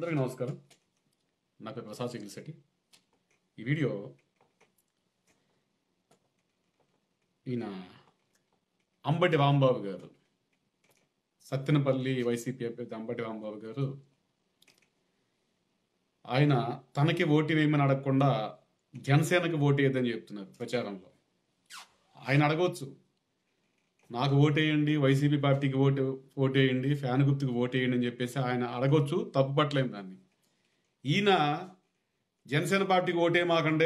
అందరికీ నమస్కారం నా పేరు ప్రసాద్ సింగిల్శెట్టి ఈ వీడియో ఈయన అంబటి రాంబాబు గారు సత్తెనపల్లి వైసీపీ అభ్యర్థి అంబటి రాంబాబు గారు ఆయన తనకి ఓటు వేయమని అడగకుండా జనసేనకి ఓటు వేయదని చెప్తున్నారు ప్రచారంలో ఆయన అడగవచ్చు నాకు ఓటేయండి వైసీపీ పార్టీకి ఓటు ఓటేయండి ఫ్యాన్ గుర్తుకు ఓటేయండి అని చెప్పేసి ఆయన అడగొచ్చు తప్పు పట్టలేం దాన్ని ఈయన జనసేన పార్టీకి ఓటే మాకండే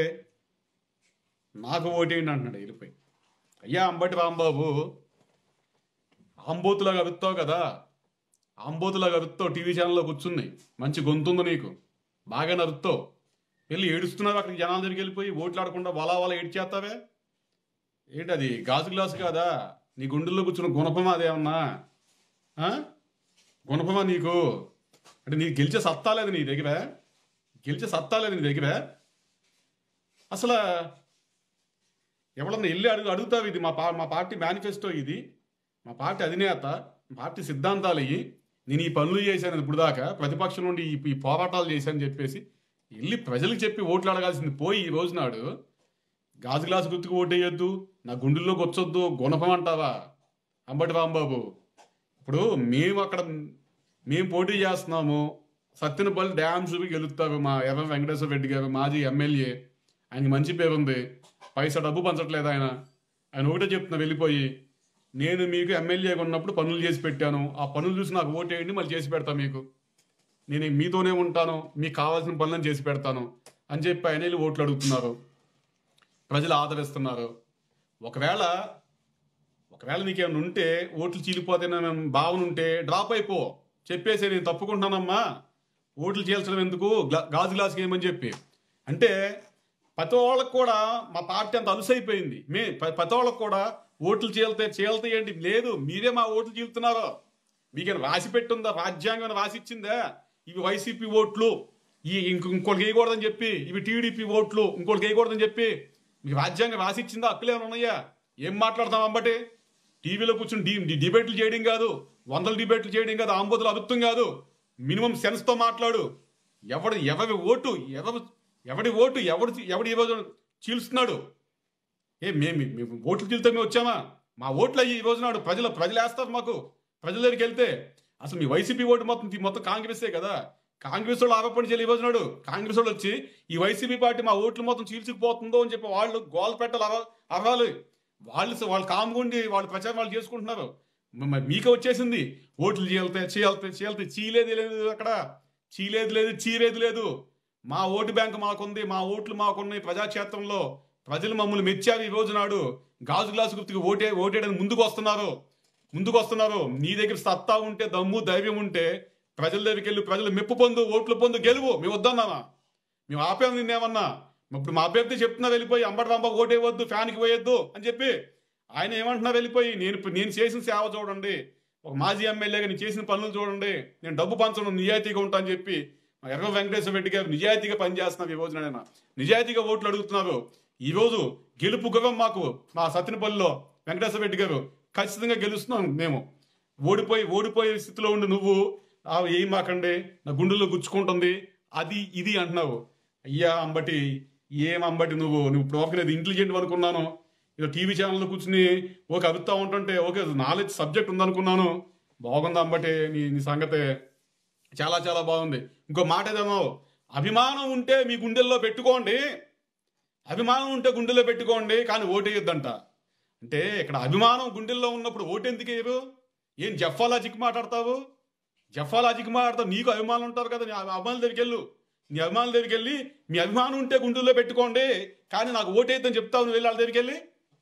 నాకు ఓటేయండి అంటున్నాడు వెళ్ళిపోయి అయ్యా అంబటి రాంబాబు ఆంబోతులాగా విత్తావు కదా ఆంబోతులాగా విత్తావు టీవీ ఛానల్లో కూర్చున్నాయి మంచి గొంతుంది నీకు బాగా నరుత్తావు వెళ్ళి ఏడుస్తున్నావు అక్కడికి జనాల దగ్గరికి వెళ్ళిపోయి ఓట్లాడకుండా వలా వలా ఏడ్చేస్తావే ఏంటి అది గాజు గ్లాసు కాదా నీ గుండెల్లో కూర్చున్న గుణపమా అదేమన్నా ఆ? గుణపమా నీకు అంటే నీకు గెలిచే సత్తా లేదు నీ దగ్గర గెలిచే సత్తా లేదు నీ దగ్గర అసలు ఎవడన్నా వెళ్ళి అడుగు అడుగుతావు ఇది మా పా మా పార్టీ మేనిఫెస్టో ఇది మా పార్టీ అధినేత మా పార్టీ సిద్ధాంతాలు ఇవి నేను ఈ పనులు చేశాను ఇప్పుడు దాకా ప్రతిపక్షం నుండి ఈ ఈ పోరాటాలు చేశానని చెప్పేసి వెళ్ళి ప్రజలకు చెప్పి ఓట్లు అడగాల్సింది పోయి ఈ రోజు నాడు గాజు గ్లాసు గుర్తుకు ఓటేయొద్దు నా గుండెల్లోకి వచ్చొద్దు గుణపం అంటావా అంబటి రాంబాబు ఇప్పుడు మేము అక్కడ మేము పోటీ చేస్తున్నాము సత్యనపల్లి డ్యామ్ చూపి గెలుస్తారు మా ఎర్ర వెంకటేశ్వర రెడ్డి గారు మాజీ ఎమ్మెల్యే ఆయనకి మంచి పేరు ఉంది పైసా డబ్బు పంచట్లేదు ఆయన ఆయన ఒకటే చెప్తున్నా వెళ్ళిపోయి నేను మీకు ఎమ్మెల్యేగా ఉన్నప్పుడు పనులు చేసి పెట్టాను ఆ పనులు చూసి నాకు ఓటేయండి మళ్ళీ చేసి పెడతా మీకు నేను మీతోనే ఉంటాను మీకు కావాల్సిన పనులను చేసి పెడతాను అని చెప్పి ఆయన వెళ్ళి ఓట్లు అడుగుతున్నారు ప్రజలు ఆదరిస్తున్నారు ఒకవేళ ఒకవేళ నీకేమైనా ఉంటే ఓట్లు చీలిపోతాయన్న భావన ఉంటే డ్రాప్ అయిపో చెప్పేసి నేను తప్పుకుంటున్నానమ్మా ఓట్లు చీల్చడం ఎందుకు గ్లా- గాజు గ్లాస్కి ఏమని చెప్పి అంటే ప్రతి వాళ్ళకు కూడా మా పార్టీ అంత అలుసైపోయింది మే ప్ర- ప్రతి వాళ్ళకు కూడా ఓట్లు చీల్తే చీల్తాయండి లేదు మీరే మా ఓట్లు చీలుతున్నారు మీకేమైనా రాసి పెట్టుందా రాజ్యాంగం రాసి ఇచ్చిందా ఇవి వైసీపీ ఓట్లు ఈ ఇంకో ఇంకోటి వేయకూడదని చెప్పి ఇవి టీడీపీ ఓట్లు ఇంకోటి వేయకూడదని చెప్పి మీకు రాజ్యాంగం రాసి ఇచ్చిందా హక్కులు ఏమైనా ఉన్నాయా ఏం మాట్లాడతాం అంబటి టీవీలో కూర్చుని డి డి- డిబేట్లు చేయడం కాదు వందల డిబేట్లు చేయడం కాదు ఆంబోతులు అబద్ధం కాదు మినిమం సెన్స్తో మాట్లాడు ఎవడు ఎవరి ఓటు ఎవరు ఎవడి ఓటు ఎవడు ఎవడు ఈరోజు చీల్స్తున్నాడు ఏ మేము మేము ఓట్లు చీలితే మేము వచ్చామా మా ఓట్లు అయ్యి ఈ రోజు నాడు ప్రజలు ప్రజలు వేస్తారు మాకు ప్రజల దగ్గరికి వెళ్తే అసలు మీ వైసీపీ ఓటు మొత్తం ఈ మొత్తం కాంగ్రెసే కదా కాంగ్రెస్ వాళ్ళు ఆరోపణ చేయాలి ఈ రోజు నాడు కాంగ్రెస్ వాళ్ళు వచ్చి ఈ వైసీపీ పార్టీ మా ఓట్లు మొత్తం చీల్చుకుపోతుందో అని చెప్పి వాళ్ళు గోల పెట్టాలి అర- అరవాలి వాళ్ళు వాళ్ళు కాముగుండి వాళ్ళు ప్రచారం వాళ్ళు చేసుకుంటున్నారు మ- మరి మీకే వచ్చేసింది ఓట్లు చీలితే చీలితే చీలితే చీలేది లేదు అక్కడ చీలేది లేదు చీరేది లేదు మా ఓటు బ్యాంక్ మాకుంది మా ఓట్లు మాకున్నాయి ప్రజాక్షేత్రంలో ప్రజలు మమ్మల్ని మెచ్చారు ఈ రోజు నాడు గాజు గ్లాసు గుర్తుకు ఓటే ఓటేయడానికి ముందుకు వస్తున్నారు ముందుకు వస్తున్నారు నీ దగ్గర సత్తా ఉంటే దమ్ము ధైర్యం ఉంటే ప్రజల దగ్గరికి వెళ్ళి ప్రజలు మెప్పు పొందు ఓట్లు పొందు గెలువు మేము వద్దన్నామా మేము ఆపాము నిన్నేమన్నా ఇప్పుడు మా అభ్యర్థి చెప్తున్నా వెళ్ళిపోయి అంబటి రాంబ ఓటేయవద్దు ఫ్యాన్కి పోయొద్దు అని చెప్పి ఆయన ఏమంటున్నా వెళ్ళిపోయి నేను నేను చేసిన సేవ చూడండి ఒక మాజీ ఎమ్మెల్యేగా నేను చేసిన పనులు చూడండి నేను డబ్బు పంచడం నిజాయితీగా ఉంటా అని చెప్పి మా ఎర్ర వెంకటేశ్వర రెడ్డి గారు నిజాయితీగా పనిచేస్తున్నారు ఈ రోజున ఆయన నిజాయితీగా ఓట్లు అడుగుతున్నారు ఈ రోజు గెలుపు గవం మాకు మా సత్యనపల్లిలో వెంకటేశ్వర రెడ్డి గారు ఖచ్చితంగా గెలుస్తున్నాం మేము ఓడిపోయి ఓడిపోయే స్థితిలో ఉండి నువ్వు ఆ ఏం మాకండి నా గుండెల్లో గుచ్చుకుంటుంది అది ఇది అంటున్నావు అయ్యా అంబటి ఏం అంబటి నువ్వు నువ్వు ఇప్పుడు ఒక నేను ఇంటెలిజెంట్ అనుకున్నాను ఇక టీవీ ఛానల్లో కూర్చుని ఓకే అరుతా ఉంటుంటే ఓకే నాలెడ్జ్ సబ్జెక్ట్ ఉందనుకున్నాను బాగుంది అంబటి నీ నీ సంగతే చాలా చాలా బాగుంది ఇంకో మాట ఏదన్నా అభిమానం ఉంటే మీ గుండెల్లో పెట్టుకోండి అభిమానం ఉంటే గుండెల్లో పెట్టుకోండి కానీ ఓటేయొద్దంట అంటే ఇక్కడ అభిమానం గుండెల్లో ఉన్నప్పుడు ఓటు ఎందుకు వేయరు ఏం జఫా లాజిక్ మాట్లాడతావు జఫా లాజిక్ మాట్లాడతావు నీకు అభిమానులు ఉంటారు కదా నీ అభిమానుల దగ్గరికి వెళ్ళు నీ అభిమానుల దగ్గరికి వెళ్ళి మీ అభిమానం ఉంటే గుండెల్లో పెట్టుకోండి కానీ నాకు ఓటేద్దని చెప్తావు నువ్వు వెళ్ళి వాళ్ళ దగ్గరికి వెళ్ళి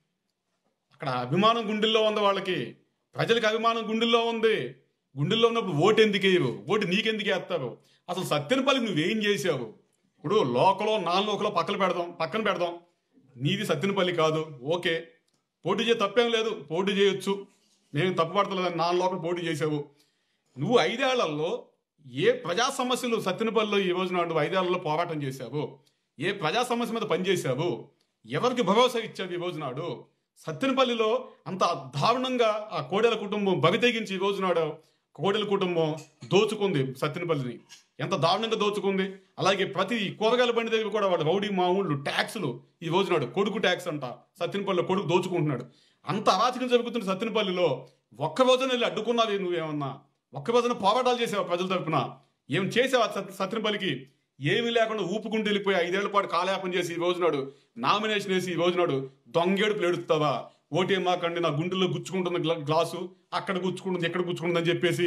అక్కడ అభిమానం గుండెల్లో ఉంది వాళ్ళకి ప్రజలకు అభిమానం గుండెల్లో ఉంది గుండెల్లో ఉన్నప్పుడు ఓటు ఎందుకు వేయరు ఓటు నీకెందుకు వేస్తారు అసలు సత్యనపల్లికి నువ్వేం చేసావు ఇప్పుడు లోకలో నాన్ లోకలో పక్కన పెడదాం పక్కన పెడదాం నీది సత్యనపల్లి కాదు ఓకే పోటీ చేయ తప్పేం లేదు పోటీ చేయొచ్చు నేను తప్పు పడతలేదు నాన్ లోకల్ పోటీ చేసావు నువ్వు ఐదేళ్లలో ఏ ప్రజా సమస్యలు సత్యనపల్లిలో ఈ రోజు నాడు ఐదేళ్లలో పోరాటం చేశావు ఏ ప్రజా సమస్య మీద పనిచేశావు ఎవరికి భరోసా ఇచ్చావు ఈ రోజు నాడు సత్తెనపల్లిలో అంత దారుణంగా ఆ కోడెల కుటుంబం బగతెగించి ఈ రోజు నాడు కోడెల కుటుంబం దోచుకుంది సత్యనపల్లిని ఎంత దారుణంగా దోచుకుంది అలాగే ప్రతి కూరగాయల బండి దగ్గర కూడా వాడు రౌడీ మామూళ్ళు ట్యాక్సులు ఈ రోజునాడు కొడుకు ట్యాక్స్ అంట సత్యనపల్లిలో కొడుకు దోచుకుంటున్నాడు అంత అరాచకం జరుగుతుంది సత్యనపల్లిలో ఒక్క రోజున వెళ్ళి అడ్డుకున్నావు నువ్వేమన్నా ఒక్క రోజున పోరాటాలు చేసావా ప్రజల తరపున ఏం చేసావా సత్- సత్యనపల్లికి ఏమీ లేకుండా ఊపుకుంటూ వెళ్ళిపోయి ఐదేళ్ల పాటు కాలయాపన చేసి ఈ రోజునాడు నామినేషన్ వేసి ఈ రోజునాడు దొంగేడుపులు ఏడుస్తావా ఓటే మాకండి నా గుండెల్లో గుచ్చుకుంటుంది గ్లా- గ్లాసు అక్కడ గుచ్చుకుంటుంది ఎక్కడ గుచ్చుకుంటుంది అని చెప్పేసి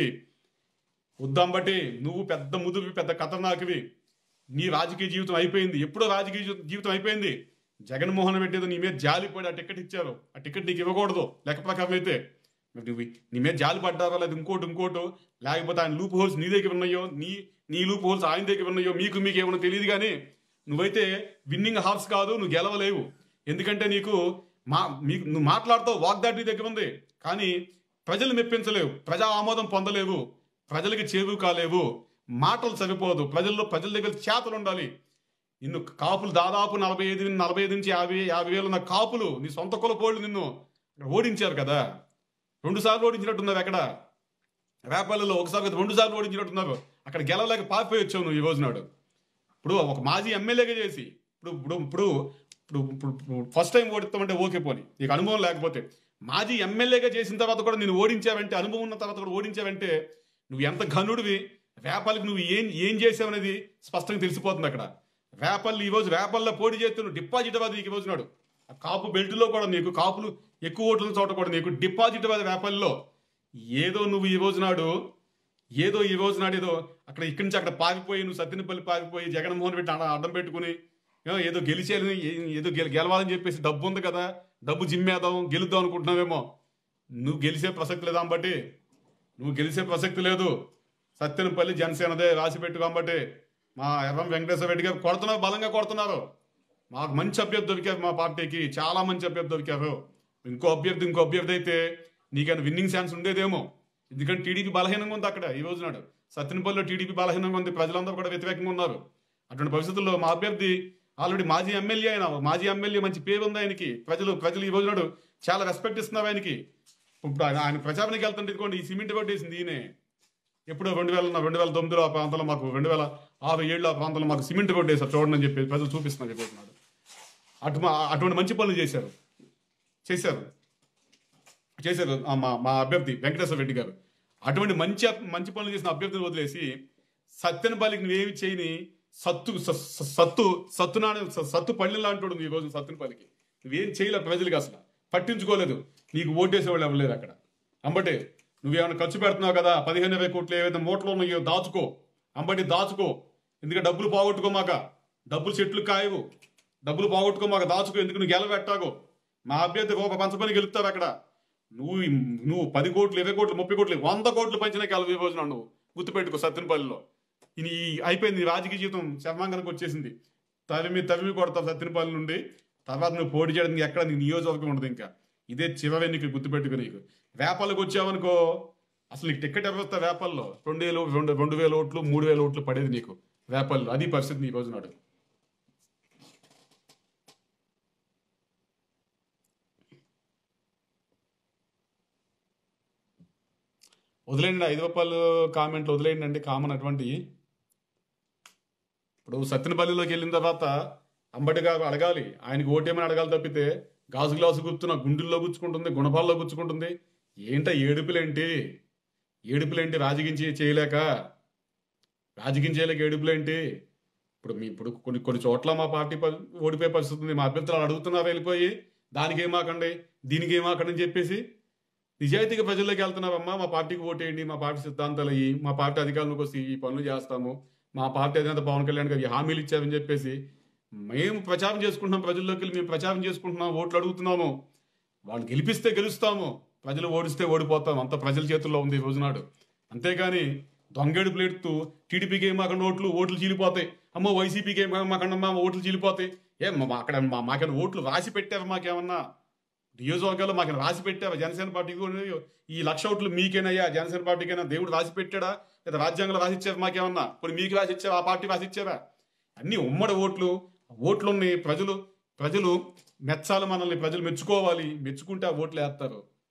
వద్దాం బట్టి నువ్వు పెద్ద ముదువి పెద్ద ఖతర్నాకువి నీ రాజకీయ జీవితం అయిపోయింది ఎప్పుడో రాజకీయ జీ- జీవితం అయిపోయింది జగన్మోహన్ రెడ్డి ఏదో నీ మీద జాలిపడి ఆ టికెట్ ఇచ్చారు ఆ టికెట్ నీకు ఇవ్వకూడదు లెక్క ప్రకారం అయితే మరి నువ్వు నీ మీద జాలి పడ్డారా లేదా ఇంకోటి ఇంకోటి లేకపోతే ఆయన లూప్ హోల్స్ నీ దగ్గర ఉన్నాయో నీ నీ లూప్ హోల్స్ ఆయన దగ్గర ఉన్నాయో మీకు మీకు ఏమన్నా తెలియదు కానీ నువ్వైతే విన్నింగ్ హార్స్ కాదు నువ్వు గెలవలేవు ఎందుకంటే నీకు మా మీకు నువ్వు మాట్లాడుతావు వాగ్దాటి నీ దగ్గర ఉంది కానీ ప్రజలు మెప్పించలేవు ప్రజా ఆమోదం పొందలేవు ప్రజలకి చేరువు కాలేవు మాటలు సరిపోదు ప్రజల్లో ప్రజల దగ్గర చేతలు ఉండాలి నిన్ను కాపులు దాదాపు నలభై ఐదు నలభై ఐదు నుంచి యాభై యాభై వేలు ఉన్న కాపులు నీ సొంత కులపోళ్ళు నిన్ను ఓడించారు కదా రెండు సార్లు ఓడించినట్టున్నారు ఎక్కడ రేపల్లిలో ఒకసారి కాదు, రెండు సార్లు ఓడించినట్టున్నారు అక్కడ గెలవలేక పారిపోయి వచ్చావు నువ్వు ఈ రోజు నాడు ఇప్పుడు ఒక మాజీ ఎమ్మెల్యేగా చేసి ఇప్పుడు ఇప్పుడు ఇప్పుడు ఇప్పుడు ఇప్పుడు ఫస్ట్ టైం ఓడిస్తామంటే ఓకే పోని నీకు అనుభవం లేకపోతే మాజీ ఎమ్మెల్యేగా చేసిన తర్వాత కూడా నేను ఓడించావంటే అనుభవం ఉన్న తర్వాత కూడా ఓడించావంటే నువ్వు ఎంత ఘనుడివి రేపల్లికి నువ్వు ఏం ఏం చేసావనేది స్పష్టంగా తెలిసిపోతుంది అక్కడ రేపల్లి ఈ రోజు రేపల్లో పోటీ చేస్తే నువ్వు డిపాజిట్ అది నీకు ఈ రోజు నాడు ఆ కాపు బెల్ట్లో కూడా నీకు కాపులు ఎక్కువ ఓట్ల చోట కూడా నీకు డిపాజిట్ అది రేపల్లో ఏదో నువ్వు ఈ రోజు నాడు ఏదో ఈ రోజు నాడు ఏదో అక్కడ ఇక్కడి నుంచి అక్కడ పారిపోయి నువ్వు సత్యనపల్లి పారిపోయి జగన్మోహన్ రెడ్డి అడ- అడ్డం పెట్టుకుని ఏ, ఏదో గెలిచేయాలని ఏ- ఏదో గెల గెలవాలని చెప్పేసి డబ్బు ఉంది కదా డబ్బు జిమ్మేద్దాం గెలుద్దాం అనుకుంటున్నావేమో నువ్వు గెలిచే ప్రసక్తి లేదా బట్టి నువ్వు గెలిచే ప్రసక్తి లేదు సత్యనపల్లి జనసేనదే రాసి పెట్టు కాబట్టి మా ఎర్రం వెంకటేశ్వర రెడ్డి గారు కొడుతున్నారు బలంగా కొడుతున్నారు మాకు మంచి అభ్యర్థి దొరికారు మా పార్టీకి చాలా మంచి అభ్యర్థి దొరికారు ఇంకో అభ్యర్థి ఇంకో అభ్యర్థి అయితే నీకైనా విన్నింగ్ ఛాన్స్ ఉండేదేమో ఎందుకంటే టీడీపీ బలహీనంగా ఉంది అక్కడ ఈ రోజు నాడు సత్యనపల్లిలో టీడీపీ బలహీనంగా ఉంది ప్రజలందరూ కూడా వ్యతిరేకంగా ఉన్నారు అటువంటి పరిస్థితుల్లో మా అభ్యర్థి ఆల్రెడీ మాజీ ఎమ్మెల్యే అయినా మాజీ ఎమ్మెల్యే మంచి పేరు ఉంది ఆయనకి ప్రజలు ప్రజలు ఈ రోజు నాడు చాలా రెస్పెక్ట్ ఇస్తున్నారు ఆయనకి ఇప్పుడు ఆయన ఆయన ప్రచారానికి వెళ్తుంటే ఇదిగోండి ఈ సిమెంట్ కొట్టేసింది ఈయనే ఎప్పుడో రెండు వేల రెండు వేల తొమ్మిదిలో ఆ ప్రాంతంలో మాకు రెండు వేల ఆరు ఏళ్ళు ఆ ప్రాంతంలో మాకు సిమెంట్ రోడ్ వేసారు చూడండి అని చెప్పి ప్రజలు చూపిస్తున్నారు చెప్పేస్తున్నాడు అటు మా అటువంటి మంచి పనులు చేశారు చేశారు చేశారు ఆ మా మా అభ్యర్థి వెంకటేశ్వర రెడ్డి గారు అటువంటి మంచి మంచి పనులు చేసిన అభ్యర్థిని వదిలేసి సత్యనపల్లికి నువ్వేమి చేయని సత్తు స- స- సత్తు సత్తు నాణ్య స- సత్తు పళ్ళెం లాంటి ఈ రోజు సత్యనపల్లికి నువ్వేం చేయలేదు ప్రజలకి అసలు పట్టించుకోలేదు నీకు ఓటేసేవాళ్ళు ఎవరు అక్కడ అంబటే నువ్వేమైనా ఖర్చు పెడుతున్నావు కదా పదిహేను ఇరవై కోట్లు ఏవైతే మూటలు ఉన్నాయో దాచుకో అంబటి దాచుకో ఎందుకంటే డబ్బులు పోగొట్టుకోమాక డబ్బులు చెట్లు కాయవు డబ్బులు పోగొట్టుకోమాక దాచుకో ఎందుకు నువ్వు గెలబెట్టాగో మా అభ్యర్థి ఒక పంచపని గెలుపుతావు అక్కడ నువ్వు నువ్వు పది కోట్లు ఇరవై కోట్లు ముప్పై కోట్లు వంద కోట్లు పంచిన గెలవ ఈ రోజున నువ్వు గుర్తుపెట్టుకో సత్యనపల్లిలో ఇది ఈ- అయిపోయింది నీ రాజకీయ జీవితం శర్మాంగానికి వచ్చేసింది తరిమి తరిమి కొడతావు సత్యనపల్లి నుండి తర్వాత నువ్వు పోటీ చేయడానికి ఎక్కడ నీ నియోజకవర్గం ఉండదు ఇంకా ఇదే చివరి ఎన్నిక గుర్తుపెట్టుకో నీకు వేపాలకు వచ్చావనుకో అసలు నీకు టికెట్ ఎవరు వస్తా వేపల్లో రెండు వేలు రెండు రెండు వేల ఓట్లు మూడు వేల ఓట్లు పడేది నీకు వేపల్లో అది పరిస్థితి నీ రోజు నాడు వదిలేండి ఐదు రూపాయలు కామెంట్లు వదిలేయండి అండి కామన్ అటువంటి ఇప్పుడు సత్యనపల్లిలోకి వెళ్ళిన తర్వాత అంబటిగా అడగాలి ఆయనకి ఓటేమని అడగాలి తప్పితే గాజు గ్లాసు గుర్తున్న గుండెల్లో గుచ్చుకుంటుంది గుణపాల్లో గుచ్చుకుంటుంది ఏంట ఏడుపులేంటి ఏడుపులేంటి రాజకీయం చే- చేయలేక రాజకీయం చేయలేక ఏడుపులేంటి ఇప్పుడు మీ ఇప్పుడు కొన్ని కొన్ని చోట్ల మా పార్టీ ప- ఓడిపోయే పరిస్థితి ఉంది మా అభ్యర్థులు అడుగుతున్నారు వెళ్ళిపోయి దానికి ఏమాకండి దీనికి ఏమాకండి అని చెప్పేసి నిజాయితీగా ప్రజల్లోకి వెళ్తున్నారమ్మా మా పార్టీకి ఓటేయండి మా పార్టీ సిద్ధాంతాలు అయ్యి మా పార్టీ అధికారంలోకి వస్తే ఈ పనులు చేస్తాము మా పార్టీ అధినేత పవన్ కళ్యాణ్ గారు ఈ హామీలు ఇచ్చారని చెప్పేసి మేము ప్రచారం చేసుకుంటున్నాం ప్రజల్లోకి వెళ్ళి మేము ప్రచారం చేసుకుంటున్నాం ఓట్లు అడుగుతున్నాము వాళ్ళు గెలిపిస్తే గెలుస్తాము ప్రజలు ఓడిస్తే ఓడిపోతాం అంత ప్రజల చేతుల్లో ఉంది ఈ రోజునాడు అంతేగాని దొంగేడు ప్లేట్తూ టీడీపీకి ఏం మాకన్నా ఓట్లు ఓట్లు చీలిపోతాయి అమ్మో వైసీపీకి ఏం మాకన్నా మా ఓట్లు చీలిపోతాయి ఏం మా- అక్కడ మా- మాకన్నా ఓట్లు రాసి పెట్టారు మాకేమన్నా నియోజకవర్గాల్లో మాకు రాసి పెట్టావా జనసేన పార్టీకి కూడా ఈ లక్ష ఓట్లు మీకేనయ్యా జనసేన పార్టీకైనా దేవుడు రాసి పెట్టాడా లేదా రాజ్యాంగంలో రాసి ఇచ్చారు మాకేమన్నా కొన్ని మీకు రాసి ఇచ్చావా ఆ పార్టీ రాసి ఇచ్చారా అన్ని ఉమ్మడి ఓట్లు ఓట్లు ఉన్నాయి ప్రజలు ప్రజలు మెచ్చాలి మనల్ని ప్రజలు మెచ్చుకోవాలి మెచ్చుకుంటే ఆ ఓట్లు వేస్తారు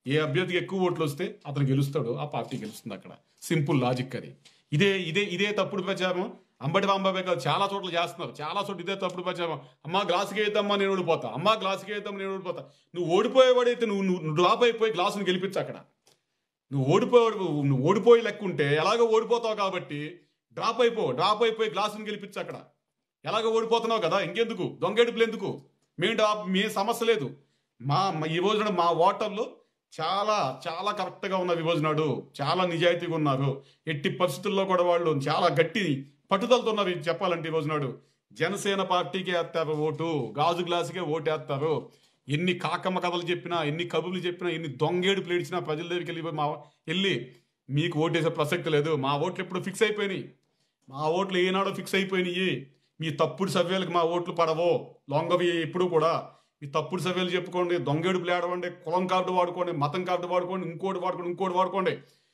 ఏ అభ్యర్థికి ఎక్కువ ఓట్లు వస్తే అతను గెలుస్తాడు ఆ పార్టీ గెలుస్తుంది అక్కడ సింపుల్ లాజిక్ అది ఇదే ఇదే ఇదే తప్పుడు ప్రచారం అంబటి రాంబాబే కాదు చాలా చోట్ల చేస్తున్నారు చాలా చోట్ల ఇదే తప్పుడు ప్రచారం అమ్మా గ్లాసుకి వేద్దామా నేను ఓడిపోతా అమ్మా గ్లాసుకి వేద్దామా నేను ఓడిపోతా నువ్వు ఓడిపోయేవాడైతే నువ్వు నువ్వు డ్రాప్ అయిపోయి గ్లాసుని గెలిపించు అక్కడ నువ్వు ఓడిపోయాడు నువ్వు ఓడిపోయి లెక్క ఉంటే ఎలాగో ఓడిపోతావు కాబట్టి డ్రాప్ అయిపో డ్రాప్ అయిపోయి గ్లాసుని గెలిపించు అక్కడ ఎలాగో ఓడిపోతున్నావు కదా ఇంకెందుకు దొంగేడుపులు ఎందుకు మేము డ్రాప్ మీ సమస్య లేదు మా మా- ఈ రోజున మా ఓటర్లు చాలా చాలా కరెక్ట్గా ఉన్నారు ఈ రోజునాడు చాలా నిజాయితీగా ఉన్నారు ఎట్టి పరిస్థితుల్లో కూడా వాళ్ళు చాలా గట్టి పట్టుదలతో ఉన్నారు ఇది చెప్పాలంటే ఈ రోజునాడు జనసేన పార్టీకి వేస్తారు ఓటు గాజు గ్లాసుకే ఓటు వేస్తారు ఎన్ని కాకమ్మ కథలు చెప్పినా ఎన్ని కబుర్లు చెప్పినా ఎన్ని దొంగేడు ప్లేడిచినా ప్రజల దగ్గరికి వెళ్ళి మా వెళ్ళి మీకు ఓటేసే ప్రసక్తి లేదు మా ఓట్లు ఎప్పుడు ఫిక్స్ అయిపోయినాయి మా ఓట్లు ఏనాడో ఫిక్స్ అయిపోయినాయి మీ తప్పుడు సవ్యాలకు మా ఓట్లు పడవో లొంగవి ఎప్పుడు కూడా మీ తప్పుడు సవ్యాలు చెప్పుకోండి దొంగేడుపులు ఆడవండి కులం కార్డు వాడుకోండి మతం కార్డు వాడుకోండి ఇంకోటి వాడుకోండి ఇంకోటి వాడుకోండి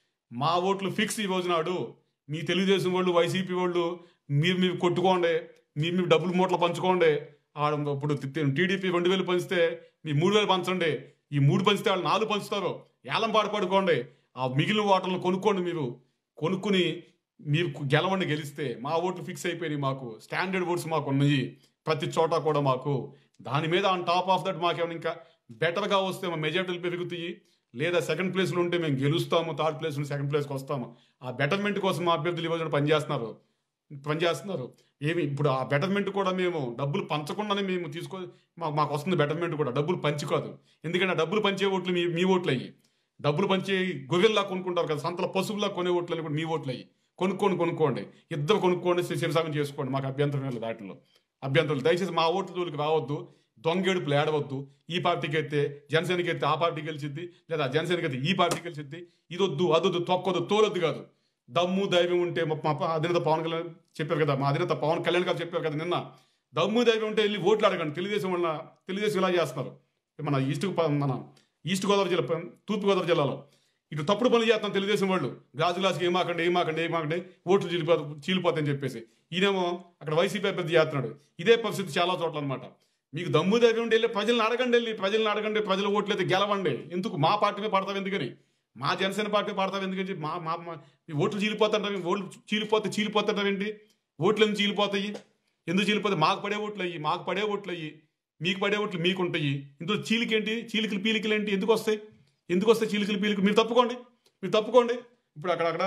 మా ఓట్లు ఫిక్స్ ఈ రోజు నాడు మీ తెలుగుదేశం వాళ్ళు వైసీపీ వాళ్ళు మీరు మీరు కొట్టుకోండి మీరు మీరు డబ్బులు మూటలు పంచుకోండి ఆడ ఇప్పుడు టీడీపీ రెండు వేలు పంచితే మీ మూడు వేలు పంచండి ఈ మూడు పంచితే వాళ్ళు నాలుగు పంచుతారు ఏలం పాడు పడుకోండి ఆ మిగిలిన ఓటర్లను కొనుక్కోండి మీరు కొనుక్కుని మీరు గెలవండి గెలిస్తే మా ఓట్లు ఫిక్స్ అయిపోయినాయి మాకు స్టాండర్డ్ ఓట్స్ మాకు ఉన్నాయి ప్రతి చోట కూడా మాకు దాని మీద ఆన్ టాప్ ఆఫ్ దట్ మాకేమైనా ఇంకా బెటర్గా వస్తే మా మెజార్టీలు పెరుగుతాయి లేదా సెకండ్ ప్లేస్లో ఉంటే మేము గెలుస్తాము థర్డ్ ప్లేస్ నుండి సెకండ్ ప్లేస్కి వస్తాము ఆ బెటర్మెంట్ కోసం మా అభ్యర్థులు ఈ రోజున పనిచేస్తున్నారు పనిచేస్తున్నారు ఏమి ఇప్పుడు ఆ బెటర్మెంట్ కూడా మేము డబ్బులు పంచకుండానే మేము తీసుకో మాకు మాకు వస్తుంది బెటర్మెంట్ కూడా డబ్బులు పంచి కాదు ఎందుకంటే ఆ డబ్బులు పంచే ఓట్లు మీ మీ ఓట్లు అయ్యి డబ్బులు పంచే గొర్రెల్లా కొనుక్కుంటారు కదా సంతల పశువులా కొనే ఓట్లు అని కూడా మీ ఓట్లు అయ్యి కొనుక్కోండి కొనుక్కోండి ఇద్దరు కొనుక్కోండి శిరసాగం చేసుకోండి మాకు అభ్యంతరం లేదు దాంట్లో అభ్యంతరం దయచేసి మా ఓట్ల జోలికి రావద్దు దొంగేడుపులు ఏడవద్దు ఈ పార్టీకి అయితే జనసేనకి అయితే ఆ పార్టీ గెలిచిద్ది లేదా జనసేనకి అయితే ఈ పార్టీ గెలిచిద్ది ఇదొద్దు అదొద్దు తొక్కొద్దు తోలొద్దు కాదు దమ్ము ధైర్యం ఉంటే మా మా అధినేత పవన్ కళ్యాణ్ చెప్పారు కదా మా అధినేత పవన్ కళ్యాణ్ గారు చెప్పారు కదా నిన్న దమ్ము ధైర్యం ఉంటే వెళ్ళి ఓట్లు అడగండి తెలుగుదేశం వల్ల తెలుగుదేశం ఇలా చేస్తున్నారు మన ఈస్ట్ మన ఈస్ట్ గోదావరి జిల్లా తూర్పు గోదావరి జిల్లాలో ఇటు తప్పుడు పనులు చేస్తాం తెలుగుదేశం వాళ్ళు గ్లాసు గ్లాసుకి ఏమాకండి ఏమాకండి ఏమాకండి ఓట్లు చీలిపో చీలిపోతాయని చెప్పేసి ఈయనేమో అక్కడ వైసీపీ అభ్యర్థి చేస్తున్నాడు ఇదే పరిస్థితి చాలా చోట్ల అనమాట మీకు దమ్ము ధైర్యం ఉండి వెళ్ళి ప్రజలను అడగండి వెళ్ళి ప్రజలను అడగండి ప్రజల ఓట్లు అయితే గెలవండి ఎందుకు మా పార్టీ మీద పడతావు ఎందుకని మా జనసేన పార్టీ పడతావు ఎందుకని చెప్పి మా మా మా- మీ ఓట్లు చీలిపోతుంటారు ఓట్లు చీలిపోతే చీలిపోతుంటారేంటి ఓట్లు ఎందుకు చీలిపోతాయి ఎందుకు చీలిపోతాయి మాకు పడే ఓట్లు అయ్యి మాకు పడే ఓట్లు అయ్యి మీకు పడే ఓట్లు మీకు ఉంటాయి ఇందులో చీలికేంటి చీలికలు పీలికలు ఏంటి ఎందుకు వస్తాయి ఎందుకు వస్తాయి చీలికలు పీలికలు మీరు తప్పుకోండి మీరు తప్పుకోండి ఇప్పుడు అక్కడక్కడ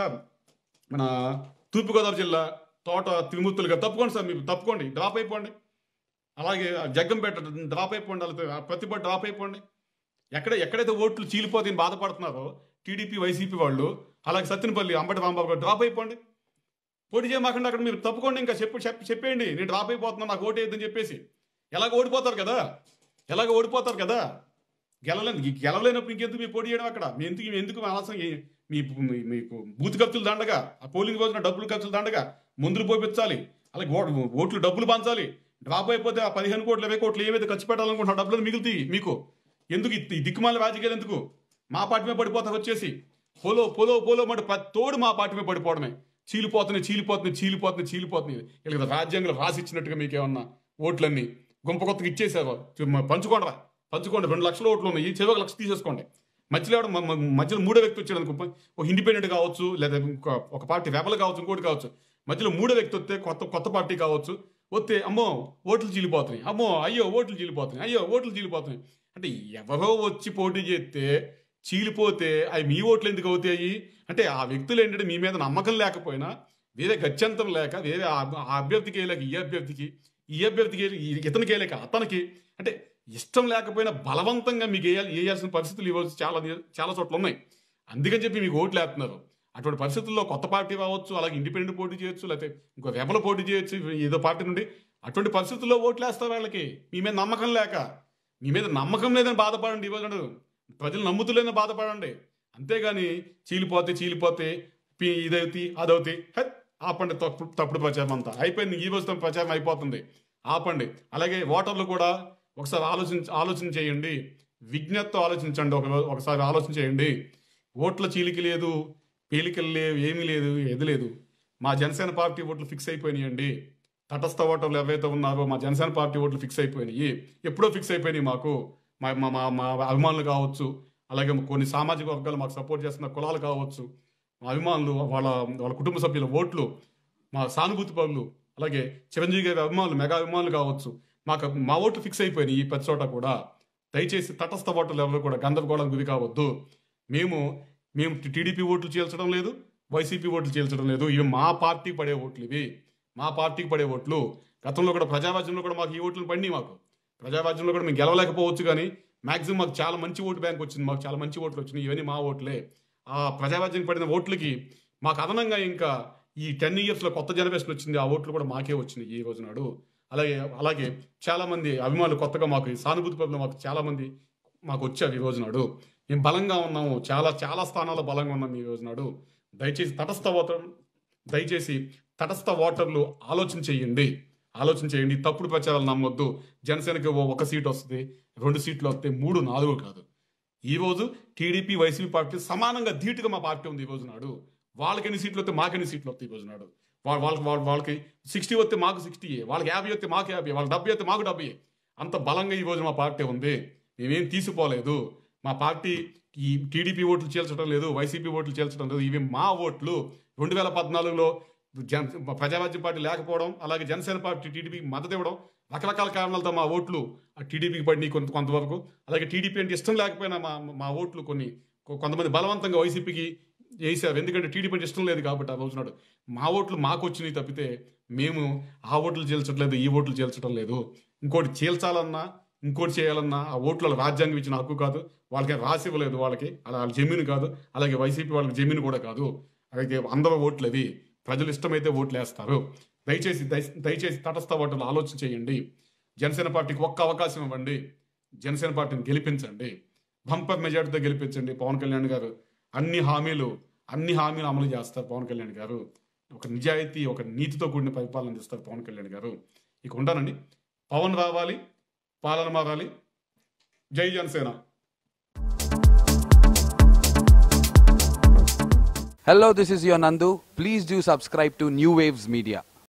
మన తూర్పుగోదావరి జిల్లా తోట త్రిమూర్తులుగా తప్పుకోండి సార్ మీరు తప్పుకోండి డ్రాప్ అయిపోండి అలాగే జగ్గంపేట డ్రాప్ అయిపోండి అలాగే ప్రతిభ డ్రాప్ అయిపోండి ఎక్కడ ఎక్కడైతే ఓట్లు చీలిపోతాయని బాధపడుతున్నారో టీడీపీ వైసీపీ వాళ్ళు అలాగే సత్యనపల్లి అంబటి రాంబాబు గారు డ్రాప్ అయిపోండి పోటీ చేయమాకండి అక్కడ మీరు తప్పుకోండి ఇంకా చెప్పు చెప్పి చెప్పేయండి నేను డ్రాప్ అయిపోతున్నాను నాకు ఓటు వేయద్దని చెప్పేసి ఎలాగ ఓడిపోతారు కదా ఎలాగ ఓడిపోతారు కదా గెలలేని గెలవలేనప్పుడు ఇంకెందుకు మీరు పోటీ చేయడం అక్కడ మీ ఎందుకు ఎందుకు ఆలస్యం ఏ- మీ మీ- మీకు బూత్ ఖర్చులు దండగా ఆ పోలింగ్ రోజున డబ్బులు ఖర్చులు దండగా ముందులు పోపించాలి అలాగే ఓ- ఓట్లు డబ్బులు పంచాలి డ్రాప్ అయిపోతే ఆ పదిహేను కోట్లు ఇరవై కోట్లు ఏవైతే ఖర్చు పెట్టాలనుకుంటున్నా డబ్బులు మిగులుతాయి మీకు ఎందుకు ఈ ఈ దిక్కుమాల రాజకీయాలు ఎందుకు మా పార్టీ మీద పడిపోతారు వచ్చేసి పోలో పోలో పోలో మాట ప్రతి తోడు మా పార్టీ మీద పడిపోవడమే చీలిపోతున్నాయి చీలిపోతున్నాయి చీలిపోతున్నాయి చీలిపోతున్నాయి ఇలా రాజ్యాంగంలో రాసి ఇచ్చినట్టుగా మీకు ఏమన్నా ఓట్లన్నీ గుంప కొత్తగా ఇచ్చేసారు పంచుకోండి పంచుకోండి రెండు లక్షల ఓట్లు ఉన్నాయి చెవి ఒక లక్ష తీసేసుకోండి మధ్యలో ఎవడో మ- మ- మధ్యలో మూడో వ్యక్తి వచ్చాడు అనుకో ఒక ఇండిపెండెంట్ కావచ్చు లేదా ఇంకో ఒక పార్టీ రెబల్ కావచ్చు ఇంకోటి కావచ్చు మధ్యలో మూడో వ్యక్తి వస్తే కొత్త కొత్త పార్టీ కావచ్చు వస్తే అమ్మో ఓట్లు చీలిపోతున్నాయి అమ్మో అయ్యో ఓట్లు చీలిపోతున్నాయి అయ్యో ఓట్లు చీలిపోతున్నాయి అంటే ఎవరో వచ్చి పోటీ చేస్తే చీలిపోతే అవి మీ ఓట్లు ఎందుకు అవుతాయి అంటే ఆ వ్యక్తులు ఏంటంటే మీ మీద నమ్మకం లేకపోయినా వేరే గత్యంతరం లేక వేరే ఆ ఆ అభ్యర్థికి వేయలేక ఈ అభ్యర్థికి ఈ అభ్యర్థికి వేయలేక ఈ- ఇతనికి వేయలేక అతనికి అంటే ఇష్టం లేకపోయినా బలవంతంగా మీకు వేయాలి వేయాల్సిన పరిస్థితులు ఇవ్వచ్చు చాలా చాలా చోట్ల ఉన్నాయి అందుకని చెప్పి మీకు ఓట్లు వేస్తున్నారు అటువంటి పరిస్థితుల్లో కొత్త పార్టీ రావచ్చు అలాగే ఇండిపెండెంట్ పోటీ చేయొచ్చు లేకపోతే ఇంకో రెబల పోటీ చేయొచ్చు ఏదో పార్టీ నుండి అటువంటి పరిస్థితుల్లో ఓట్లు వేస్తారు వాళ్ళకి మీ మీద నమ్మకం లేక మీ మీద నమ్మకం లేదని బాధపడండి ఇవ్వదు ప్రజలు నమ్ముతులేదని బాధపడండి అంతేగాని చీలిపోతే చీలిపోతే పి- ఇదవుతి అదవుతి హెత్ ఆపండి తప్పుడు తప్పుడు ప్రచారం అంతా అయిపోయింది ఈ రోజుతో ప్రచారం అయిపోతుంది ఆపండి అలాగే ఓటర్లు కూడా ఒకసారి ఆలోచించ ఆలోచన చేయండి విజ్ఞతతో ఆలోచించండి ఒక ఒకసారి ఆలోచన చేయండి ఓట్ల చీలిక లేదు పీలికలు లేవు ఏమీ లేదు ఎది లేదు మా జనసేన పార్టీ ఓట్లు ఫిక్స్ అయిపోయినాయండి తటస్థ ఓటర్లు ఎవరైతే ఉన్నారో మా జనసేన పార్టీ ఓట్లు ఫిక్స్ అయిపోయినాయి ఎప్పుడో ఫిక్స్ అయిపోయినాయి మాకు మా మా మా మా అభిమానులు కావచ్చు అలాగే కొన్ని సామాజిక వర్గాలు మాకు సపోర్ట్ చేస్తున్న కులాలు కావచ్చు మా అభిమానులు వాళ్ళ వాళ్ళ కుటుంబ సభ్యుల ఓట్లు మా సానుభూతి పనులు అలాగే చిరంజీవి గారి అభిమానులు మెగా అభిమానులు కావచ్చు మాకు మా ఓట్లు ఫిక్స్ అయిపోయినాయి ఈ ప్రతి చోట కూడా దయచేసి తటస్థ ఓటర్లు ఎవరు కూడా గందరగోళం గురి కావద్దు మేము మేము టీడీపీ ఓట్లు చీల్చడం లేదు వైసీపీ ఓట్లు చీల్చడం లేదు ఇవి మా పార్టీకి పడే ఓట్లు ఇవి మా పార్టీకి పడే ఓట్లు గతంలో కూడా ప్రజారాజ్యంలో కూడా మాకు ఈ ఓట్లు పడినాయి మాకు ప్రజారాజ్యంలో కూడా మేము గెలవలేకపోవచ్చు కానీ మాక్సిమం మాకు చాలా మంచి ఓటు బ్యాంక్ వచ్చింది మాకు చాలా మంచి ఓట్లు వచ్చినాయి ఇవన్నీ మా ఓట్లే ఆ ప్రజారాజ్యం పడిన ఓట్లకి మాకు అదనంగా ఇంకా ఈ టెన్ ఇయర్స్లో కొత్త జనరేషన్ వచ్చింది ఆ ఓట్లు కూడా మాకే వచ్చినాయి ఈ రోజు నాడు అలాగే అలాగే చాలా మంది అభిమానులు కొత్తగా మాకు ఈ సానుభూతి పనులు మాకు చాలా మంది మాకు వచ్చారు ఈ రోజు నాడు మేము బలంగా ఉన్నాము చాలా చాలా స్థానాల్లో బలంగా ఉన్నాం ఈ రోజు నాడు దయచేసి తటస్థ ఓటర్ దయచేసి తటస్థ ఓటర్లు ఆలోచన చేయండి ఆలోచన చేయండి తప్పుడు ప్రచారాలు నమ్మొద్దు జనసేనకి ఓ ఒక సీట్ వస్తుంది రెండు సీట్లు వస్తాయి మూడు నాలుగు కాదు ఈ రోజు టీడీపీ వైసీపీ పార్టీ సమానంగా ధీటుగా మా పార్టీ ఉంది ఈ రోజు నాడు వాళ్ళకి ఎన్ని సీట్లు వస్తే మాకు ఎన్ని సీట్లు వస్తాయి ఈ రోజు నాడు వాళ్ళ వాళ్ళకి వాళ్ళ వాళ్ళకి సిక్స్టీ వస్తే మాకు సిక్స్టీ వాళ్ళకి యాభై వస్తే మాకు యాభై వాళ్ళకి డెబ్బై వస్తే మాకు డెబ్బై అంత బలంగా ఈ రోజు మా పార్టీ ఉంది మేమేం తీసిపోలేదు మా పార్టీ ఈ టీడీపీ ఓట్లు చేల్చడం లేదు వైసీపీ ఓట్లు చేల్చడం లేదు ఇవి మా ఓట్లు రెండు వేల పద్నాలుగులో జన ప్రజారాజ్యం పార్టీ లేకపోవడం అలాగే జనసేన పార్టీ టీడీపీకి మద్దతు ఇవ్వడం రకరకాల కారణాలతో మా ఓట్లు ఆ టీడీపీకి పడినాయి కొంత కొంతవరకు అలాగే టీడీపీ అంటే ఇష్టం లేకపోయినా మా మా ఓట్లు కొన్ని కొ- కొంతమంది బలవంతంగా వైసీపీకి వేసారు ఎందుకంటే టీడీపీ అంటే ఇష్టం లేదు కాబట్టి ఆ రోజునాడు మా ఓట్లు మాకు వచ్చినాయి తప్పితే మేము ఆ ఓట్లు చేల్చట్లేదు ఈ ఓట్లు చేల్చడం లేదు ఇంకోటి చీల్చాలన్నా ఇంకోటి చేయాలన్నా ఆ ఓట్లు వాళ్ళ రాజ్యాంగం ఇచ్చిన హక్కు కాదు వాళ్ళకి రాసి ఇవ్వలేదు వాళ్ళకి అలా వాళ్ళ జమీన్ కాదు అలాగే వైసీపీ వాళ్ళకి జమీన్ కూడా కాదు అలాగే అందరూ ఓట్లు అవి ప్రజలు ఇష్టమైతే ఓట్లు వేస్తారు దయచేసి దయ- దయచేసి తటస్థ ఓటర్లు ఆలోచన చేయండి జనసేన పార్టీకి ఒక్క అవకాశం ఇవ్వండి జనసేన పార్టీని గెలిపించండి బంపర్ మెజార్టీతో గెలిపించండి పవన్ కళ్యాణ్ గారు అన్ని హామీలు అన్ని హామీలు అమలు చేస్తారు పవన్ కళ్యాణ్ గారు ఒక నిజాయితీ ఒక నీతితో కూడిన పరిపాలన అందిస్తారు పవన్ కళ్యాణ్ గారు ఇక ఉంటానండి పవన్ రావాలి పాలన మారాలి జై Janasena Hello, this is your Nandu. Please do subscribe to New Waves Media.